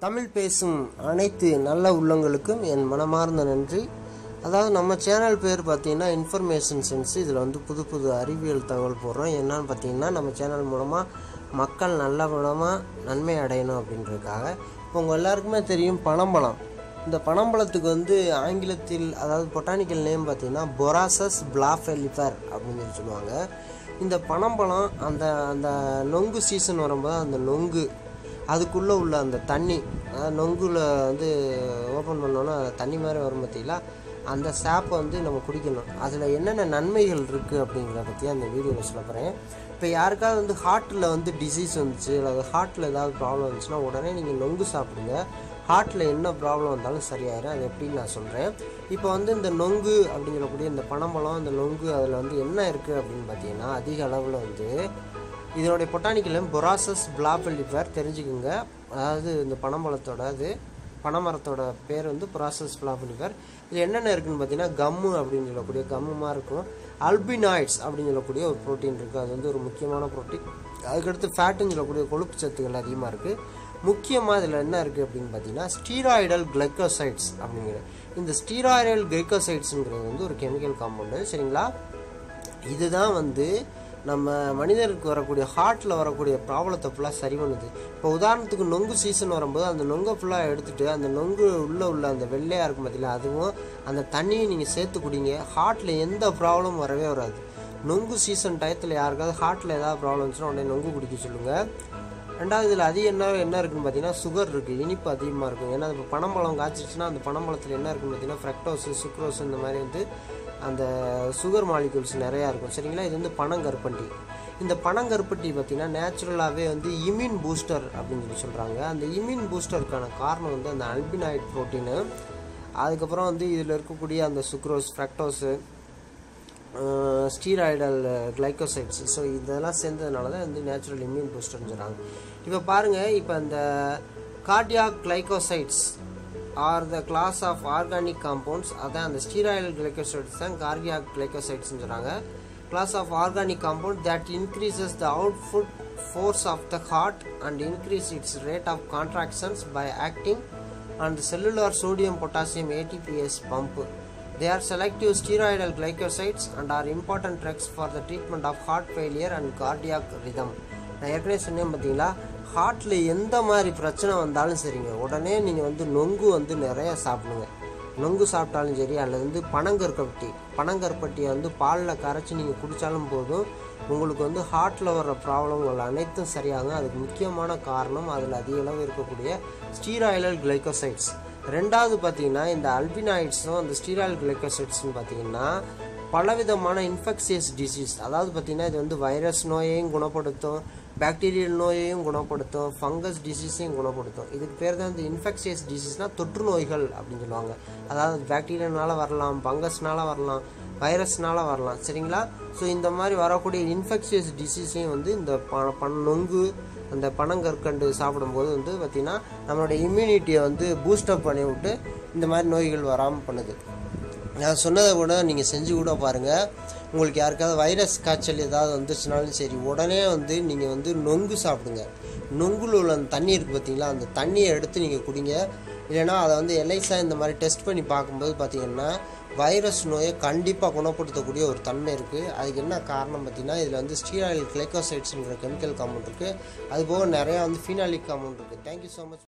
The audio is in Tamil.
தமிழ் பேசும் அனைத்து நல்ல உள்ளங்களுக்கும் என் மனமார்ந்த நன்றி அதாவது நம்ம சேனல் பேர் பார்த்தீங்கன்னா இன்ஃபர்மேஷன் சென்ஸ் இதில் வந்து புது புது அறிவியல் தகவல் போடுறோம் என்னன்னு பார்த்தீங்கன்னா நம்ம சேனல் மூலமாக மக்கள் நல்ல விதமாக நன்மை அடையணும் அப்படின்றதுக்காக இப்போ உங்கள் எல்லாருக்குமே தெரியும் பனம்பழம் இந்த பனம்பழத்துக்கு வந்து ஆங்கிலத்தில் அதாவது பொட்டானிக்கல் நேம் பார்த்தீங்கன்னா பொராசஸ் பிளாஃபெலிஃபர் அப்படின்னு சொல்லி சொல்லுவாங்க இந்த பனம்பழம் அந்த அந்த நொங்கு சீசன் வரும்போது அந்த நொங்கு அதுக்குள்ளே உள்ள அந்த தண்ணி அதாவது நொங்குல வந்து ஓப்பன் பண்ணோன்னா தண்ணி மாதிரி வரும் பார்த்தீங்களா அந்த சாப்பை வந்து நம்ம குடிக்கணும் அதில் என்னென்ன நன்மைகள் இருக்குது அப்படிங்கிறத பற்றி அந்த வீடியோவில் சொல்ல போகிறேன் இப்போ யாருக்காவது வந்து ஹார்ட்டில் வந்து டிசீஸ் வந்துச்சு அல்லது ஹார்ட்டில் ஏதாவது ப்ராப்ளம் வந்துச்சுன்னா உடனே நீங்கள் நொங்கு சாப்பிடுங்க ஹார்ட்டில் என்ன ப்ராப்ளம் வந்தாலும் சரியாயிரும் அது எப்படின்னு நான் சொல்கிறேன் இப்போ வந்து இந்த நொங்கு அப்படின்னு சொல்லக்கூடிய இந்த பனம்பழம் இந்த நொங்கு அதில் வந்து என்ன இருக்குது அப்படின்னு பார்த்தீங்கன்னா அதிக அளவில் வந்து இதனுடைய பொட்டானிக்கல் நேம் பொராசஸ் பிளாபெலிஃபர் தெரிஞ்சுக்குங்க அதாவது இந்த பனம்பழத்தோட அது பனைமரத்தோட பேர் வந்து ப்ராசஸ் பிளாபெலிஃபர் இது என்னென்ன இருக்குன்னு பார்த்தீங்கன்னா கம்மு அப்படின்னு சொல்லக்கூடிய கம்முமா இருக்கும் அல்பினாய்ட்ஸ் அப்படின்னு சொல்லக்கூடிய ஒரு ப்ரோட்டீன் இருக்குது அது வந்து ஒரு முக்கியமான ப்ரோட்டீன் அதுக்கடுத்து ஃபேட்டுன்னு சொல்லக்கூடிய கொழுப்பு சத்துக்கள் அதிகமாக இருக்குது முக்கியமாக இதில் என்ன இருக்குது அப்படின்னு பார்த்தீங்கன்னா ஸ்டீராய்டல் கிளைக்கோசைட்ஸ் அப்படிங்கிற இந்த ஸ்டீராய்டல் கிளைக்கோசைட்ஸுங்கிறது வந்து ஒரு கெமிக்கல் காம்பவுண்டு சரிங்களா இதுதான் வந்து நம்ம மனிதருக்கு வரக்கூடிய ஹார்ட்டில் வரக்கூடிய ப்ராப்ளத்தை ஃபுல்லாக சரி பண்ணுது இப்போ உதாரணத்துக்கு நொங்கு சீசன் வரும்போது அந்த நொங்கை ஃபுல்லாக எடுத்துகிட்டு அந்த நொங்கு உள்ளே உள்ள அந்த வெள்ளையாக இருக்கும் பார்த்தீங்களா அதுவும் அந்த தண்ணியை நீங்கள் சேர்த்து குடிங்க ஹார்ட்டில் எந்த ப்ராப்ளமும் வரவே வராது நொங்கு சீசன் டயத்தில் யாருக்காவது ஹார்ட்டில் ஏதாவது ப்ராப்ளம் இருந்துச்சுன்னா உடனே நொங்கு குடிக்க சொல்லுங்கள் ரெண்டாவது இதில் அதிகம் என்ன என்ன இருக்குன்னு பார்த்தீங்கன்னா சுகர் இருக்குது இனிப்பு அதிகமாக இருக்கும் ஏன்னா இப்போ பனம்பழம் காய்ச்சிச்சுன்னா அந்த பனம்பழத்தில் என்ன இருக்குன்னு பார்த்தீங்கன்னா ஃப்ரெக்டோஸு சுக்ரோஸ் இந்த மாதிரி வந்து அந்த சுகர் மாலிகூல்ஸ் நிறையா இருக்கும் சரிங்களா இது வந்து பனங்கருப்பட்டி இந்த பனங்கருப்பட்டி பார்த்திங்கன்னா நேச்சுரலாகவே வந்து இம்யூன் பூஸ்டர் அப்படின்னு சொல்லி சொல்கிறாங்க அந்த இம்யூன் பூஸ்டருக்கான காரணம் வந்து அந்த அல்பினாய்ட் ப்ரோட்டீனு அதுக்கப்புறம் வந்து இதில் இருக்கக்கூடிய அந்த sucrose fructose steroidal glycosides so இதெல்லாம் சேர்ந்ததுனால தான் வந்து நேச்சுரல் இம்யூன் பூஸ்டர்னு சொல்கிறாங்க இப்போ பாருங்கள் இப்போ இந்த cardiac glycosides are the class of organic compounds அதான் அந்த ஸ்டீராய்டல் கிளைக்கோசைட்ஸ் தான் கார்டியாக் கிளைக்கோசைட்ஸ்னு சொல்கிறாங்க class of organic compound that increases the output force of the heart and increase its rate of contractions by acting and cellular sodium potassium ATPase pump They are selective steroidal glycosides and are important drugs for the treatment of heart failure and cardiac rhythm. நான் ஏற்கனவே சொன்னேன் பார்த்தீங்களா ஹார்ட்டில் எந்த மாதிரி பிரச்சனை வந்தாலும் சரிங்க உடனே நீங்கள் வந்து நொங்கு வந்து நிறைய சாப்பிடுங்க நொங்கு சாப்பிட்டாலும் சரி அல்லது வந்து பனங்கற்கப்பட்டி பனங்கற்பட்டியை வந்து பாலில் கரைச்சி நீங்கள் குடித்தாலும் போதும் உங்களுக்கு வந்து ஹார்ட்டில் வர்ற ப்ராப்ளங்கள் அனைத்தும் சரியாகும் அதுக்கு முக்கியமான காரணம் அதில் அதிக அளவு இருக்கக்கூடிய ஸ்டீராய்டல் கிளைக்கோசைட்ஸ் ரெண்டாவது பார்த்தீங்கன்னா இந்த அல்பினாய்ட்ஸும் அந்த ஸ்டீராய்டல் கிளைக்கோசைட்ஸ்னு பார்த்தீங்கன்னா பலவிதமான இன்ஃபெக்சியஸ் டிசீஸ் அதாவது பார்த்தீங்கன்னா இது வந்து வைரஸ் நோயையும் குணப்படுத்தும் பாக்டீரியல் நோயையும் குணப்படுத்தும் ஃபங்கஸ் டிசீஸையும் குணப்படுத்தும் இதுக்கு பேர் தான் இந்த இன்ஃபெக்சியஸ் டிசீஸ்னால் தொற்று நோய்கள் அப்படின்னு சொல்லுவாங்க அதாவது பாக்டீரியானால வரலாம் ஃபங்கஸ்னால வரலாம் வைரஸ்னால வரலாம் சரிங்களா ஸோ இந்த மாதிரி வரக்கூடிய இன்ஃபெக்சியஸ் டிசீஸையும் வந்து இந்த ப பண் நொங்கு அந்த பனங்கற்கண்டு சாப்பிடும்போது வந்து பார்த்திங்கன்னா நம்மளுடைய இம்யூனிட்டியை வந்து பூஸ்டப் பண்ணி விட்டு இந்த மாதிரி நோய்கள் வராமல் பண்ணுது நான் சொன்னதை கூட நீங்கள் செஞ்சு கூட பாருங்கள் உங்களுக்கு யாருக்காவது வைரஸ் காய்ச்சல் ஏதாவது வந்துச்சுனாலும் சரி உடனே வந்து நீங்கள் வந்து நொங்கு சாப்பிடுங்க நொங்குல உள்ள அந்த தண்ணி இருக்குது பார்த்தீங்களா அந்த தண்ணியை எடுத்து நீங்கள் குடிங்க இல்லைனா அதை வந்து எல்ஐசா இந்த மாதிரி டெஸ்ட் பண்ணி பார்க்கும்போது பார்த்தீங்கன்னா வைரஸ் நோயை கண்டிப்பாக குணப்படுத்தக்கூடிய ஒரு தன்மை இருக்குது அதுக்கு என்ன காரணம் பார்த்தீங்கன்னா இதில் வந்து ஸ்டீராயில் கிளைக்கோசைட்ஸுங்கிற கெமிக்கல் காம்பவுண்ட் இருக்குது அதுபோக நிறையா வந்து ஃபீனாலிக் காம்பவுண்ட் இருக்குது தேங்க்யூ ஸோ மச்